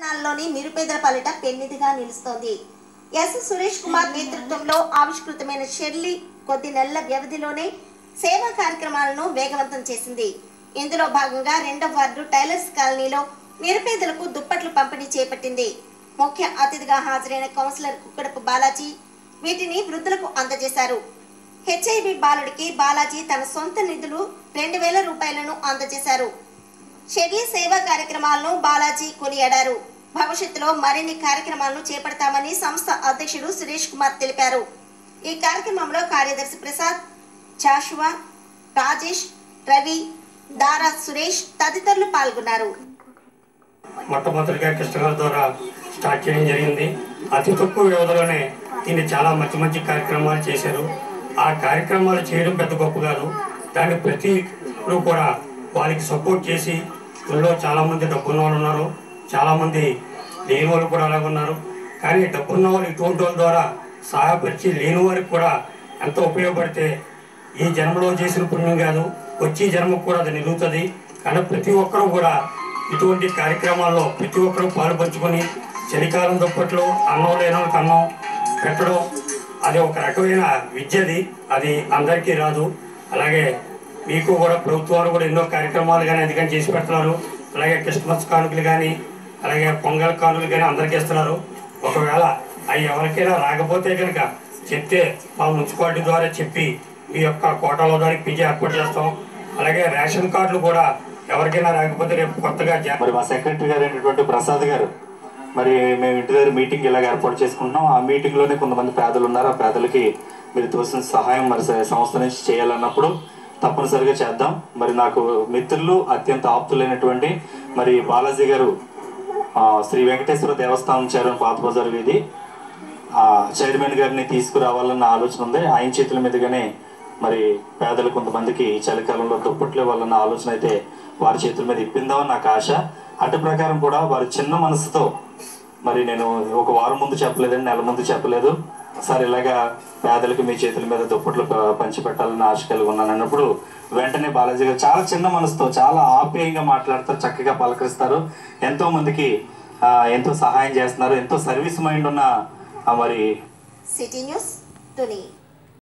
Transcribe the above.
పట్టణాల్లోని నిరుపేదల పాలిట పెన్నిధిగా నిలుస్తోంది ఎస్ సురేష్ కుమార్ నేతృత్వంలో ఆవిష్కృతమైన షెర్లీ కొద్ది నెలల వ్యవధిలోనే సేవా కార్యక్రమాలను వేగవంతం చేసింది ఇందులో భాగంగా రెండవ వార్డు టైలర్స్ కాలనీలో నిరుపేదలకు దుప్పట్లు పంపిణీ చేపట్టింది ముఖ్య అతిథిగా హాజరైన కౌన్సిలర్ కుక్కడపు బాలాజీ వీటిని వృద్ధులకు అందజేశారు హెచ్ఐవి బాలుడికి బాలాజీ తన సొంత నిధులు రెండు వేల రూపాయలను అందజేశారు షెడ్లీ సేవా కార్యక్రమాలను బాలాజీ కొనియాడారు భవిష్యత్తులో మరిన్ని కార్యక్రమాలను చేపడతామని సంస్థ అధ్యక్షుడు సురేష్ కుమార్ తెలిపారు ఈ కార్యక్రమంలో కార్యదర్శి ప్రసాద్ జాషువా రాజేష్ రవి దారా సురేష్ తదితరులు పాల్గొన్నారు మొట్టమొదటిగా కృష్ణగారి ద్వారా స్టార్ట్ చేయడం జరిగింది అతి తక్కువ వ్యవధిలోనే దీన్ని చాలా మంచి మంచి కార్యక్రమాలు చేశారు ఆ కార్యక్రమాలు చేయడం పెద్ద గొప్ప కాదు దాన్ని ప్రతి ఒక్కరు కూడా వాళ్ళకి సపోర్ట్ చేసి ఇందులో చాలామంది డబ్బున్న వాళ్ళు ఉన్నారు చాలామంది లేని వాళ్ళు కూడా అలాగే ఉన్నారు కానీ డబ్బున్న వాళ్ళు ఇటువంటి వాళ్ళ ద్వారా సహాయపరిచి లేని వారికి కూడా ఎంతో ఉపయోగపడితే ఈ జన్మలో చేసిన పుణ్యం కాదు వచ్చే జన్మకు కూడా అది నిలుగుతుంది కానీ ప్రతి ఒక్కరూ కూడా ఇటువంటి కార్యక్రమాల్లో ప్రతి ఒక్కరూ పాలు పంచుకొని చలికాలం దుప్పట్లు అన్నం లేని వాళ్ళకి అన్నం పెట్టడం అది ఒక రకమైన విద్యది అది అందరికీ రాదు అలాగే మీకు కూడా ప్రభుత్వాలు కూడా ఎన్నో కార్యక్రమాలు కానీ అందుకని చేసి పెడుతున్నారు అలాగే క్రిస్మస్ కానుకలు కానీ అలాగే పొంగల్ కానుకలు కానీ అందరికీ ఇస్తున్నారు ఒకవేళ అవి ఎవరికైనా రాకపోతే కనుక చెప్తే మా మున్సిపాలిటీ ద్వారా చెప్పి మీ యొక్క కోటాలో దానికి పిలిచి ఏర్పాటు చేస్తాం అలాగే రేషన్ కార్డులు కూడా ఎవరికైనా రాకపోతే రేపు కొత్తగా జా- మరి మా సెక్రటరీ గారు అయినటువంటి ప్రసాద్ గారు మరి మేము ఇంటి దగ్గర మీటింగ్ ఇలాగ ఏర్పాటు చేసుకుంటున్నాం ఆ మీటింగ్ లోనే కొంతమంది పేదలు ఉన్నారు ఆ పేదలకి మీరు తోసిన సహాయం మరి స- సంస్థ నుంచి చేయాలన్నప్పుడు తప్పనిసరిగా చేద్దాం మరి నాకు మిత్రులు అత్యంత ఆప్తులైనటువంటి మరి బాలాజీ గారు ఆ, శ్రీ వెంకటేశ్వర దేవస్థానం చేరని పాత బజార్ వీధి ఆ చైర్మన్ గారిని తీసుకురావాలన్న ఆలోచన ఉంది ఆయన చేతుల మీదుగానే మరి పేదలు కొంతమందికి ఈ చలికాలంలో దుప్పట్లు ఇవ్వాలన్న ఆలోచన అయితే వారి చేతుల మీద ఇప్పిందామని నాకు ఆశ అటు ప్రకారం కూడా వారి చిన్న మనసుతో మరి నేను ఒక వారం ముందు చెప్పలేదండి నెల ముందు చెప్పలేదు సార్ ఇలాగా పేదలకు మీ చేతుల మీద దుప్పట్లు ప- పంచిపెట్టాలని ఆశ కలిగి ఉన్నాను అన్నప్పుడు వెంటనే బాలాజీ గారు చాలా చిన్న మనసుతో చాలా ఆప్యాయంగా మాట్లాడతారు చక్కగా పలకరిస్తారు ఎంతో మందికి ఆ, ఎంతో సహాయం చేస్తున్నారు ఎంతో సర్వీస్ మైండ్ ఉన్న ఆ, మరి సిటీ న్యూస్ తుని